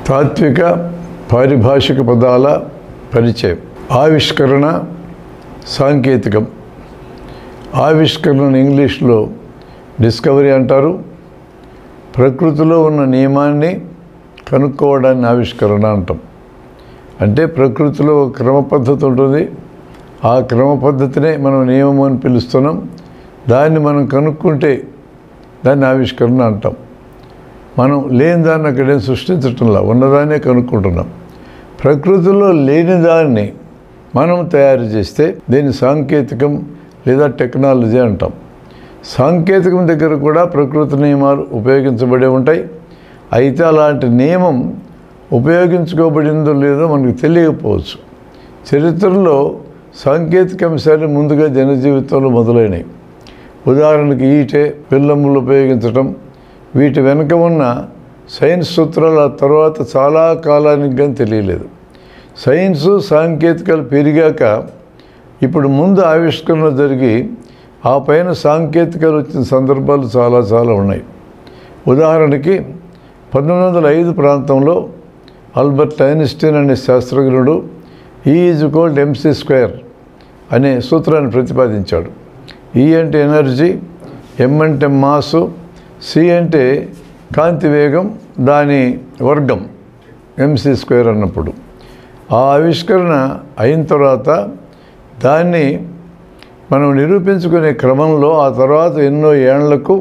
తాత్విక పారిభాషిక పదాల పరిచయం ఆవిష్కరణ సాంకేతికం ఆవిష్కరణ ఇంగ్లీష్లో డిస్కవరీ అంటారు ప్రకృతిలో ఉన్న నియమాన్ని కనుక్కోవడాన్ని ఆవిష్కరణ అంటాం అంటే ప్రకృతిలో ఒక క్రమ పద్ధతి ఉంటుంది ఆ క్రమ పద్ధతినే మనం నియమం అని పిలుస్తున్నాం దాన్ని మనం కనుక్కుంటే దాన్ని ఆవిష్కరణ అంటాం మనం లేని దాన్ని అక్కడేం సృష్టించటంలా ఉన్నదాన్నే కనుక్కుంటున్నాం ప్రకృతిలో లేని దాన్ని మనం తయారు చేస్తే దీన్ని సాంకేతికం లేదా టెక్నాలజీ అంటాం సాంకేతికం దగ్గర కూడా ప్రకృతి నియమాలు ఉపయోగించబడి ఉంటాయి అయితే అలాంటి నియమం ఉపయోగించుకోబడిందో లేదో మనకు తెలియకపోవచ్చు చరిత్రలో సాంకేతిక అంశాలు ముందుగా జనజీవితంలో మొదలైనవి ఉదాహరణకి ఈటే పిల్లములు ఉపయోగించటం వీటి వెనుక ఉన్న సైన్స్ సూత్రాలు ఆ తర్వాత చాలా కాలానికి కానీ తెలియలేదు సైన్సు సాంకేతికలు పెరిగాక ఇప్పుడు ముందు ఆవిష్కరణ జరిగి ఆ పైన సాంకేతికలు వచ్చిన సందర్భాలు చాలా చాలా ఉన్నాయి ఉదాహరణకి పంతొమ్మిది వందల ఐదు ప్రాంతంలో ఆల్బర్ట్ ఐన్స్టీన్ అనే శాస్త్రజ్ఞుడు ఈ ఈజ్ కోల్డ్ ఎంసీ స్క్వేర్ అనే సూత్రాన్ని ప్రతిపాదించాడు ఈ అంటే ఎనర్జీ ఎం అంటే మాసు సి అంటే కాంతి వేగం దాని వర్గం ఎంసీ స్క్వేర్ అన్నప్పుడు ఆ ఆవిష్కరణ అయిన తర్వాత దాన్ని మనం నిరూపించుకునే క్రమంలో ఆ తర్వాత ఎన్నో ఏళ్లకు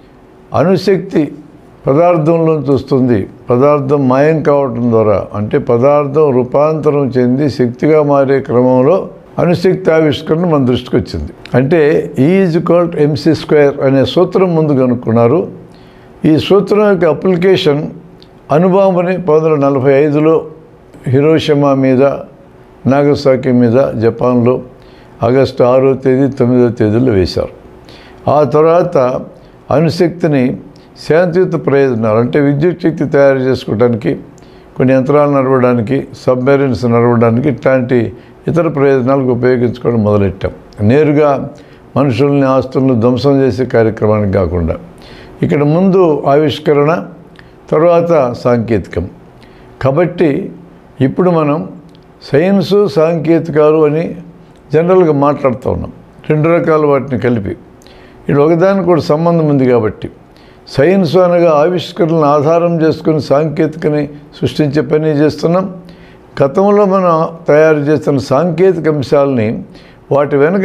అణుశక్తి పదార్థంలోంచి వస్తుంది పదార్థం మాయం కావటం ద్వారా అంటే పదార్థం రూపాంతరం చెంది శక్తిగా మారే క్రమంలో అణుశక్తి ఆవిష్కరణ మన దృష్టికి వచ్చింది అంటే ఈజ్ కాల్డ్ ఎంసీ స్క్వేర్ అనే సూత్రం ముందు కనుక్కున్నారు ఈ సూత్రం యొక్క అప్లికేషన్ అనుబాంబని పంతొమ్మిది వందల నలభై ఐదులో హిరోషిమా మీద నాగసాకి మీద జపాన్లో ఆగస్టు ఆరో తేదీ తొమ్మిదో తేదీలో వేశారు ఆ తర్వాత అణుశక్తిని శాంతియుత ప్రయోజనాలు అంటే విద్యుత్ శక్తి తయారు చేసుకోవడానికి కొన్ని యంత్రాలు నడవడానికి సబ్మెరీన్స్ నడవడానికి ఇట్లాంటి ఇతర ప్రయోజనాలకు ఉపయోగించుకోవడం మొదలెట్టాం నేరుగా మనుషుల్ని ఆస్తులను ధ్వంసం చేసే కార్యక్రమానికి కాకుండా ఇక్కడ ముందు ఆవిష్కరణ తర్వాత సాంకేతికం కాబట్టి ఇప్పుడు మనం సైన్సు సాంకేతికాలు అని జనరల్గా మాట్లాడుతూ ఉన్నాం రెండు రకాల వాటిని కలిపి ఇది ఒకదానికి కూడా సంబంధం ఉంది కాబట్టి సైన్స్ అనగా ఆవిష్కరణలను ఆధారం చేసుకుని సాంకేతికని సృష్టించే పని చేస్తున్నాం గతంలో మనం తయారు చేస్తున్న సాంకేతిక అంశాలని వాటి వెనుక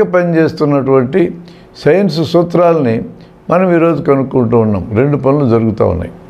పనిచేస్తున్నటువంటి సైన్స్ సూత్రాలని మనం ఈరోజు కనుక్కుంటూ ఉన్నాం రెండు పనులు జరుగుతూ ఉన్నాయి